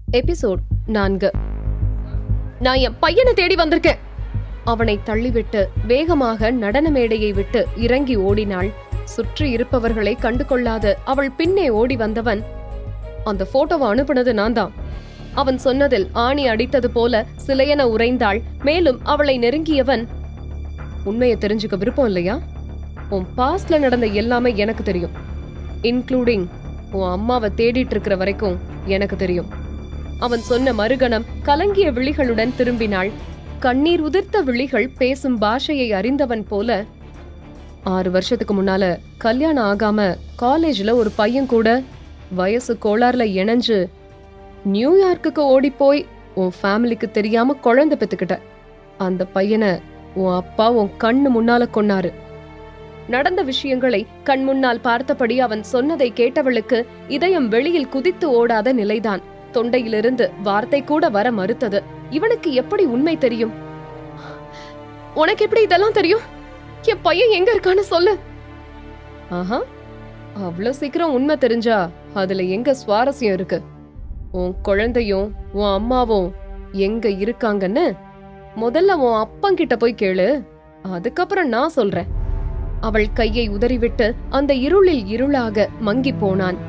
episode நான்கு நான் என் பையனை தேடி வந்திருக்கேன் அவனை தள்ளிவிட்டு வேகமாக நடன மேடையை விட்டு இறங்கி ஓடினாள் சுற்றி இருப்பவர்களை கண்டு கொள்ளாத அவள் பின்னே ஓடி வந்தவன் அந்த போட்டோவை அனுப்புனது நான் தான் அவன் சொன்னதில் ஆணி அடித்தது போல சிலையென உறைந்தாள் மேலும் அவளை நெருங்கியவன் உண்மையை தெரிஞ்சுக்க விருப்பம் இல்லையா உன் பாஸ்ட்ல நடந்த எல்லாமே எனக்கு தெரியும் இன்க்ளூடிங் உன் அம்மாவை தேடிட்டு இருக்கிற வரைக்கும் எனக்கு தெரியும் அவன் சொன்ன மறுகணம் கலங்கிய விழிகளுடன் திரும்பினாள் கண்ணீர் உதிர்த்த விழிகள் பேசும் பாஷையை அறிந்தவன் போல ஆறு வருஷத்துக்கு முன்னால கல்யாணம் ஆகாம காலேஜ்ல ஒரு பையன் கூட வயசு கோளாறுல இணைஞ்சு நியூயார்க்குக்கு ஓடி போய் உன் ஃபேமிலிக்கு தெரியாம குழந்தை பெத்துக்கிட்ட அந்த பையனை உன் அப்பா உன் கண்ணு முன்னால கொன்னாரு நடந்த விஷயங்களை கண் முன்னால் பார்த்தபடி அவன் சொன்னதை கேட்டவளுக்கு இதயம் வெளியில் குதித்து ஓடாத நிலைதான் தொண்டையிலிருந்து வார்த்தை கூட வர மறுத்தது இவனுக்கு எப்படி உண்மை தெரியும் உனக்கு எப்படி இதெல்லாம் தெரியும் என் பையன் எங்க இருக்கான்னு சொல்லு ஆஹா அவ்வளவு சீக்கிரம் உண்மை தெரிஞ்சா அதுல எங்க சுவாரஸ்யம் இருக்கு உன் குழந்தையும் உன் அம்மாவும் எங்க இருக்காங்கன்னு முதல்ல உன் அப்பங்கிட்ட போய் கேளு அதுக்கப்புறம் நான் சொல்றேன் அவள் கையை உதறிவிட்டு அந்த இருளில் இருளாக மங்கி போனான்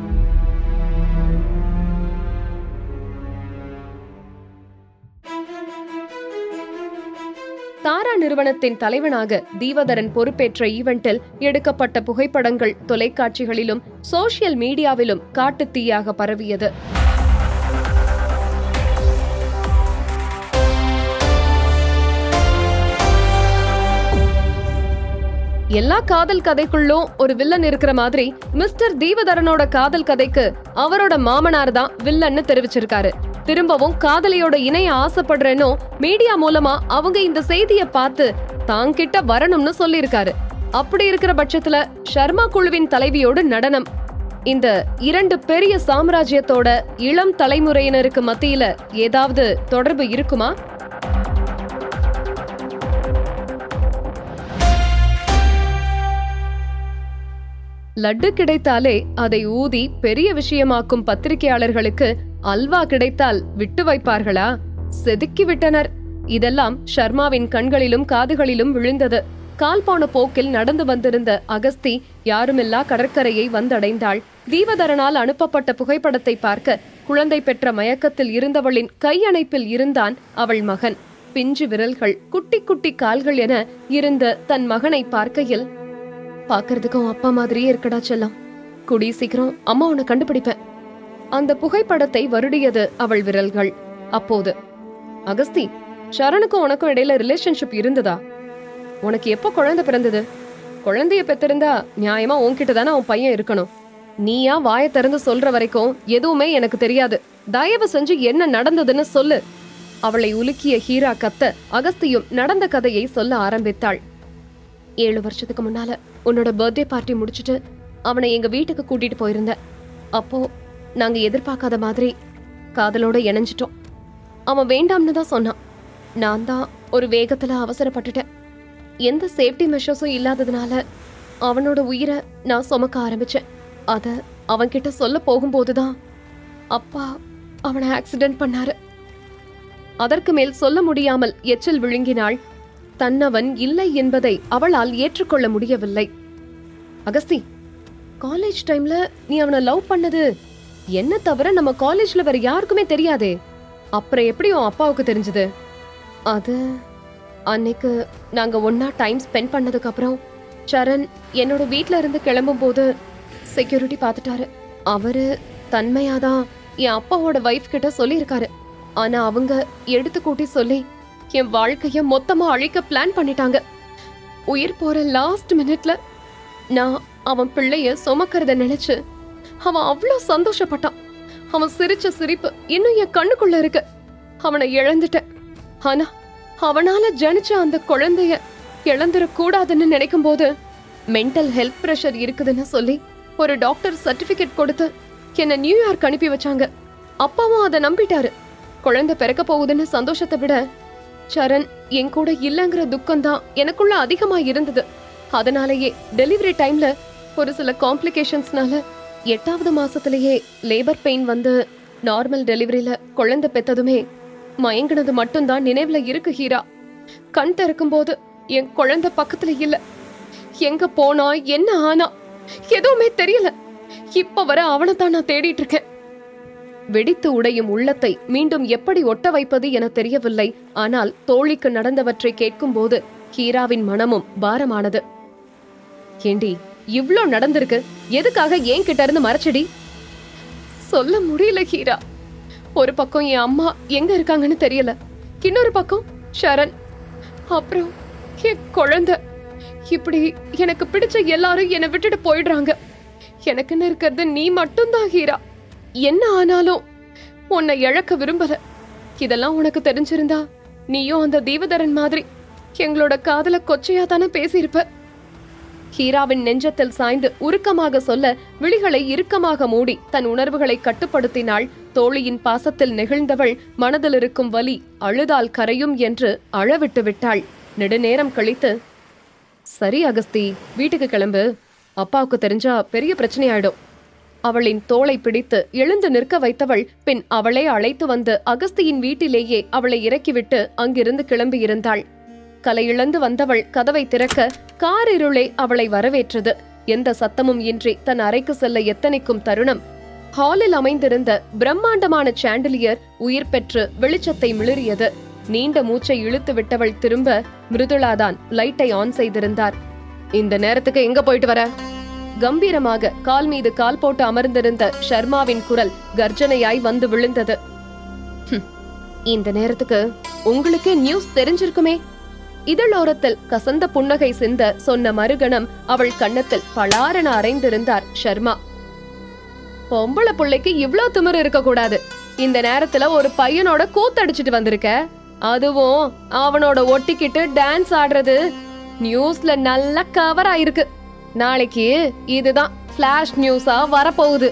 தாரா நிறுவனத்தின் தலைவனாக தீவதரன் பொறுப்பேற்ற ஈவெண்டில் எடுக்கப்பட்ட புகைப்படங்கள் தொலைக்காட்சிகளிலும் சோஷியல் மீடியாவிலும் காட்டுத்தீயாக பரவியது எல்லா காதல் கதைக்குள்ளும் ஒரு வில்லன் இருக்கிற மாதிரி மிஸ்டர் தீவதரனோட காதல் கதைக்கு அவரோட மாமனார் தான் வில்லன்னு தெரிவிச்சிருக்காரு திரும்பவும் காதலியோட இணைய ஆசைப்படுறேனோ மீடியா மூலமா அவங்க இந்த செய்திய பார்த்து தாங்கிட்ட வரணும்னு சொல்லியிருக்காரு அப்படி இருக்கிற பட்சத்துல ஷர்மா குழுவின் தலைவியோடு நடனம் இந்த இரண்டு பெரிய சாம்ராஜ்யத்தோட இளம் தலைமுறையினருக்கு மத்தியில ஏதாவது தொடர்பு இருக்குமா லட்டு கிடைத்தாலே அதை ஊதி பெரிய விஷயமாக்கும் பத்திரிகையாளர்களுக்கு அல்வா கிடைத்தால் விட்டு வைப்பார்களா செதுக்கி விட்டனர் இதெல்லாம் ஷர்மாவின் கண்களிலும் காதுகளிலும் விழுந்தது கால் போன போக்கில் நடந்து வந்திருந்த அகஸ்தி யாருமில்லா கடற்கரையை வந்தடைந்தாள் தீவதரனால் அனுப்பப்பட்ட புகைப்படத்தை பார்க்க குழந்தை பெற்ற மயக்கத்தில் இருந்தவளின் கையணைப்பில் இருந்தான் அவள் மகன் பிஞ்சு விரல்கள் குட்டி குட்டி கால்கள் என இருந்த தன் மகனை பார்க்கையில் பாக்குறதுக்கும் அப்பா மாதிரியே இருக்கடா செல்லம் குடி சீக்கிரம் அம்மா உன்னை கண்டுபிடிப்பேன் அந்த புகைப்படத்தை வருடியது அவள் விரல்கள் அப்போது அகஸ்தி சரணுக்கும் உனக்கும் இடையில ரிலேஷன்ஷிப் இருந்ததா உனக்கு எப்போ குழந்தை பிறந்தது குழந்தைய பெத்திருந்தா நியாயமா உன்கிட்ட தானே உன் பையன் இருக்கணும் நீயா வாயை திறந்து சொல்ற வரைக்கும் எதுவுமே எனக்கு தெரியாது தயவு செஞ்சு என்ன நடந்ததுன்னு சொல்லு அவளை உலுக்கிய ஹீரா கத்த அகஸ்தியும் நடந்த கதையை சொல்ல ஆரம்பித்தாள் ஏழு வருஷத்துக்கு முன்னால உன்னோட பர்த்டே பார்ட்டி முடிச்சிட்டு அவனை எங்க வீட்டுக்கு கூட்டிட்டு போயிருந்தேன் அப்போ நாங்க எதிர்பார்க்காத மாதிரி காதலோட இணைஞ்சிட்டோம் அவன் வேண்டாம்னு தான் சொன்னான் நான் தான் ஒரு வேகத்துல அவசரப்பட்டுட்டேன் எந்த சேஃப்டி மெஷர்ஸும் இல்லாததுனால அவனோட உயிரை நான் சுமக்க ஆரம்பிச்சேன் அத அவன்கிட்ட சொல்ல போகும்போதுதான் அப்பா அவனை ஆக்சிடென்ட் பண்ணாரு அதற்கு மேல் சொல்ல முடியாமல் எச்சில் விழுங்கினாள் தன்னவன் இல்லை என்பதை அவளால் ஏற்றுக்கொள்ள முடியவில்லை அகஸ்தி காலேஜ் டைம்ல நீ அவனை லவ் பண்ணது என்ன தவிர நம்ம காலேஜ்ல வேற யாருக்குமே தெரியாதே அப்புறம் எப்படி உன் அப்பாவுக்கு தெரிஞ்சது அது அன்னைக்கு நாங்க ஒன்னா டைம் ஸ்பெண்ட் பண்ணதுக்கு அப்புறம் சரண் என்னோட வீட்ல இருந்து கிளம்பும் போது செக்யூரிட்டி பார்த்துட்டாரு அவரு தன்மையாதான் என் அப்பாவோட வைஃப் கிட்ட சொல்லியிருக்காரு ஆனா அவங்க எடுத்து கூட்டி சொல்லி என் வாழ்க்கைய மொத்தமா அழிக்க பிளான் பண்ணிட்டாங்க உயிர் போற லாஸ்ட் மினிட்ல நான் அவன் பிள்ளைய சுமக்கிறத நினைச்சு அவன் அவ்வளோ சந்தோஷப்பட்டான் அவன் சிரிச்ச சிரிப்பு இன்னும் என் கண்ணுக்குள்ள இருக்கு அவனை இழந்துட்டேன் ஆனா அவனால ஜனிச்ச அந்த குழந்தைய இழந்துட கூடாதுன்னு நினைக்கும் போது மென்டல் ஹெல்த் ப்ரெஷர் இருக்குதுன்னு சொல்லி ஒரு டாக்டர் சர்டிபிகேட் கொடுத்து என்னை நியூயார்க் அனுப்பி வச்சாங்க அப்பாவும் அதை நம்பிட்டாரு குழந்தை பிறக்க போகுதுன்னு சந்தோஷத்தை விட சரண் என் கூட இல்லைங்கிற துக்கம்தான் எனக்குள்ள அதிகமா இருந்தது அதனாலேயே டெலிவரி டைம்ல ஒரு சில காம்ப்ளிகேஷன்ஸ்னால எட்டாவது மாசத்திலேயே லேபர் பெயின் வந்து நார்மல் டெலிவரியில குழந்தை பெத்ததுமே மயங்கினது மட்டும்தான் நினைவுல இருக்கு ஹீரா கண் திறக்கும் போது என் குழந்தை பக்கத்துல இல்ல எங்க போனா என்ன ஆனா எதுவுமே தெரியல இப்ப வர அவனை தான் நான் தேடிட்டு இருக்கேன் வெடித்து உடையும் உள்ளத்தை மீண்டும் எப்படி ஒட்ட வைப்பது என தெரியவில்லை ஆனால் தோழிக்கு நடந்தவற்றை கேட்கும்போது ஹீராவின் மனமும் பாரமானது ஏண்டி இவ்ளோ நடந்திருக்கு எதுக்காக ஏன் கிட்ட இருந்து மறைச்சடி சொல்ல முடியல ஹீரா ஒரு பக்கம் என் அம்மா எங்க இருக்காங்கன்னு தெரியல இன்னொரு பக்கம் ஷரண் அப்புறம் என் குழந்தை இப்படி எனக்கு பிடிச்ச எல்லாரும் என்னை விட்டுட்டு போயிடுறாங்க எனக்குன்னு இருக்கிறது நீ மட்டும்தான் ஹீரா என்ன ஆனாலும் உன்னை இழக்க விரும்பல இதெல்லாம் உனக்கு தெரிஞ்சிருந்தா நீயும் அந்த தீவதரன் மாதிரி எங்களோட காதல கொச்சையா தானே பேசியிருப்ப ஹீராவின் நெஞ்சத்தில் சாய்ந்து உருக்கமாக சொல்ல விழிகளை இறுக்கமாக மூடி தன் உணர்வுகளை கட்டுப்படுத்தினாள் தோழியின் பாசத்தில் நெகிழ்ந்தவள் மனதில் இருக்கும் வலி அழுதால் கரையும் என்று அழவிட்டு விட்டாள் நெடுநேரம் கழித்து சரி அகஸ்தி வீட்டுக்கு கிளம்பு அப்பாவுக்கு தெரிஞ்சா பெரிய பிரச்சனையாயிடும் அவளின் தோளை பிடித்து எழுந்து நிற்க வைத்தவள் பின் அவளை அழைத்து வந்து அகஸ்தியின் வீட்டிலேயே அவளை இறக்கிவிட்டு அங்கிருந்து கிளம்பியிருந்தாள் கலையிழந்து வந்தவள் கதவை திறக்க காரிருளே அவளை வரவேற்றது எந்த சத்தமும் இன்றி தன் அறைக்கு செல்ல எத்தனைக்கும் தருணம் ஹாலில் அமைந்திருந்த பிரம்மாண்டமான சாண்டிலியர் உயிர் பெற்று வெளிச்சத்தை மிளிரியது நீண்ட மூச்சை இழுத்து விட்டவள் திரும்ப மிருதுளாதான் லைட்டை ஆன் செய்திருந்தார் இந்த நேரத்துக்கு எங்க போயிட்டு வர கம்பீரமாக கால் மீது கால் போட்டு அமர்ந்திருந்த ஷர்மாவின் குரல் கர்ஜனையாய் வந்து விழுந்தது "ஹும், இந்த நேரத்துக்கு உங்களுக்கே நியூஸ் தெரிஞ்சிருக்குமே இதழோரத்தில் கசந்த புன்னகை சிந்த சொன்ன மறுகணம் அவள் கன்னத்தில் பளாரென அரைந்திருந்தார் ஷர்மா பொம்பளை புள்ளைக்கு இவ்ளோ திமிரு இருக்க கூடாது இந்த நேரத்துல ஒரு பையனோட கூத்தடிச்சிட்டு வந்திருக்க அதுவும் அவனோட ஒட்டிக்கிட்டு டான்ஸ் ஆடுறது நியூஸ்ல நல்லா கவர் ஆயிருக்கு நாளைக்கு இதுதான் ஃபிளாஷ் நியூஸா வரப்போகுது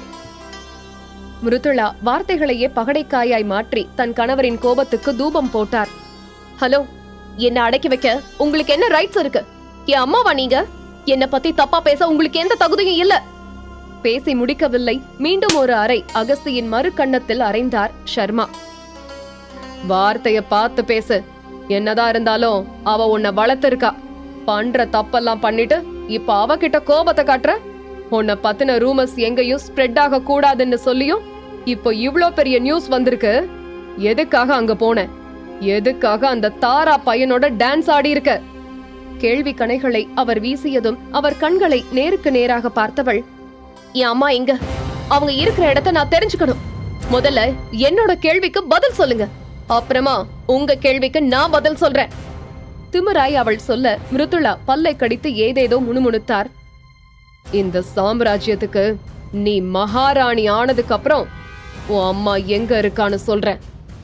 மிருதுளா வார்த்தைகளையே பகடைக்காயாய் மாற்றி தன் கணவரின் கோபத்துக்கு தூபம் போட்டார் ஹலோ என்ன அடக்கி வைக்க உங்களுக்கு என்ன ரைட்ஸ் இருக்கு என் அம்மாவா நீங்க என்ன பத்தி தப்பா பேச உங்களுக்கு எந்த தகுதியும் இல்ல பேசி முடிக்கவில்லை மீண்டும் ஒரு அறை அகஸ்தியின் மறு கன்னத்தில் அறைந்தார் ஷர்மா வார்த்தைய பார்த்து பேசு என்னதான் இருந்தாலும் அவ உன்னை வளர்த்திருக்கா பண்ற தப்பெல்லாம் பண்ணிட்டு இப்ப அவகிட்ட கோபத்தை காட்டுற உன்னை பத்தின ரூமர்ஸ் எங்கேயும் ஸ்ப்ரெட் ஆக கூடாதுன்னு சொல்லியும் இப்போ இவ்ளோ பெரிய நியூஸ் வந்திருக்கு எதுக்காக அங்க போன எதுக்காக அந்த தாரா பையனோட டான்ஸ் ஆடி இருக்க கேள்வி கணைகளை அவர் வீசியதும் அவர் கண்களை நேருக்கு நேராக பார்த்தவள் என் அம்மா எங்க அவங்க இருக்கிற இடத்த நான் தெரிஞ்சுக்கணும் முதல்ல என்னோட கேள்விக்கு பதில் சொல்லுங்க அப்புறமா உங்க கேள்விக்கு நான் பதில் சொல்றேன் திமிராய் அவள் சொல்ல மிருதுளா பல்லை கடித்து ஏதேதோ முணுமுணுத்தார் இந்த சாம்ராஜ்யத்துக்கு நீ மகாராணி ஆனதுக்கு அப்புறம் உன் அம்மா எங்க இருக்கான்னு சொல்றேன்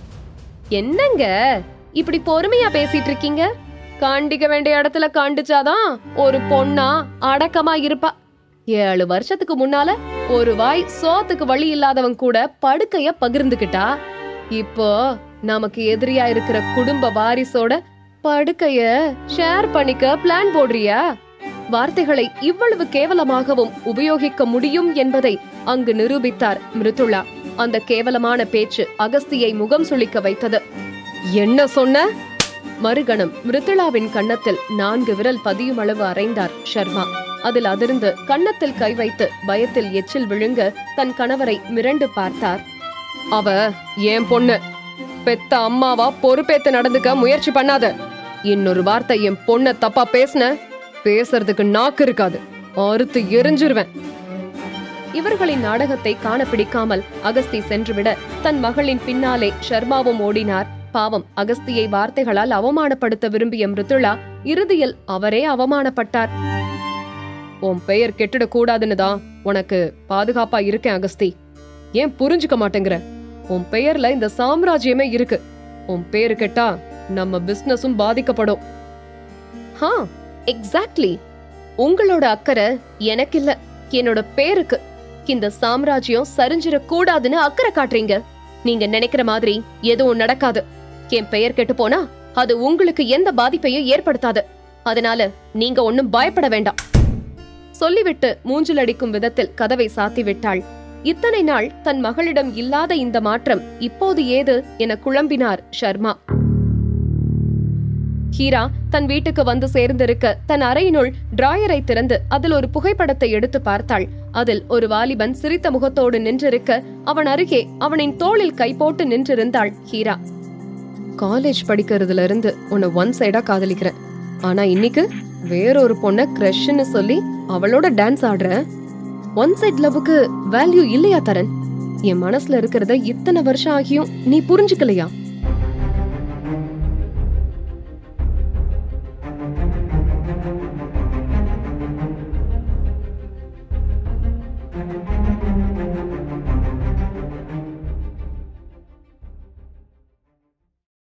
என்னங்க இப்படி பொறுமையா பேசிட்டு இருக்கீங்க காண்டிக்க வேண்டிய இடத்துல காண்டிச்சாதான் ஒரு பொண்ணா அடக்கமா இருப்பா ஏழு வருஷத்துக்கு முன்னால ஒரு வாய் சோத்துக்கு வழி இல்லாதவன் கூட படுக்கைய பகிர்ந்துகிட்டா இப்போ நமக்கு எதிரியா இருக்கிற குடும்ப வாரிசோட படுக்கைய ஷேர் பண்ணிக்க பிளான் போடுறியா வார்த்தைகளை இவ்வளவு கேவலமாகவும் உபயோகிக்க முடியும் என்பதை அங்கு நிரூபித்தார் மிருதுளா அந்த கேவலமான பேச்சு அகஸ்தியை முகம் சுளிக்க வைத்தது என்ன சொன்ன மறுகணம் மிருதுளாவின் கன்னத்தில் நான்கு விரல் பதியும் அளவு அறைந்தார் ஷர்மா அதில் அதிர்ந்து கன்னத்தில் கை வைத்து பயத்தில் எச்சில் விழுங்க தன் கணவரை மிரண்டு பார்த்தார் அவ ஏன் பொண்ணு பெத்த அம்மாவா பொறுப்பேத்து நடந்துக்க முயற்சி பண்ணாத இன்னொரு வார்த்தை என் பொண்ண தப்பா பேசுன பேசுறதுக்கு நாக்கு இருக்காது அறுத்து எரிஞ்சிருவேன் இவர்களின் நாடகத்தை காண பிடிக்காமல் அகஸ்தி சென்றுவிட தன் மகளின் பின்னாலே ஷர்மாவும் ஓடினார் பாவம் அகஸ்தியை வார்த்தைகளால் அவமானப்படுத்த விரும்பிய மிருதுளா இறுதியில் அவரே அவமானப்பட்டார் உன் பெயர் கெட்டுடக் கூடாதுன்னு தான் உனக்கு பாதுகாப்பா இருக்கேன் அகஸ்தி ஏன் புரிஞ்சுக்க மாட்டேங்கிற உன் பெயர்ல இந்த சாம்ராஜ்யமே இருக்கு உன் பேரு கெட்டா நம்ம பிசினஸும் பாதிக்கப்படும் ஹா எக்ஸாக்ட்லி உங்களோட அக்கறை எனக்கு இல்ல என்னோட பேருக்கு இந்த சாம்ராஜ்யம் சரிஞ்சிடக் கூடாதுன்னு அக்கறை காட்டுறீங்க நீங்க நினைக்கிற மாதிரி எதுவும் நடக்காது என் பெயர் கெட்டு போனா அது உங்களுக்கு எந்த பாதிப்பையும் ஏற்படுத்தாது அதனால நீங்க ஒண்ணும் பயப்பட வேண்டாம் சொல்லிவிட்டு மூஞ்சில் அடிக்கும் விதத்தில் கதவை சாத்தி விட்டாள் இத்தனை நாள் தன் மகளிடம் இல்லாத இந்த மாற்றம் இப்போது ஏது என குழம்பினார் ஷர்மா ஹீரா தன் வீட்டுக்கு வந்து சேர்ந்திருக்க தன் அறையினுள் டிராயரை திறந்து அதில் ஒரு புகைப்படத்தை எடுத்து பார்த்தாள் அதில் ஒரு வாலிபன் சிரித்த முகத்தோடு நின்றிருக்க அவன் அருகே அவனின் தோளில் கை போட்டு நின்றிருந்தாள் ஹீரா காலேஜ் படிக்கிறதுல இருந்து உன்னை ஒன் சைடா காதலிக்கிறேன் ஆனா இன்னைக்கு வேறொரு பொண்ண கிரஷ்னு சொல்லி அவளோட டான்ஸ் ஆடுற ஒன் சைட் லவ்வுக்கு வேல்யூ இல்லையா தரன் என் மனசுல இருக்கிறத இத்தனை வருஷம் ஆகியும் நீ புரிஞ்சுக்கலையா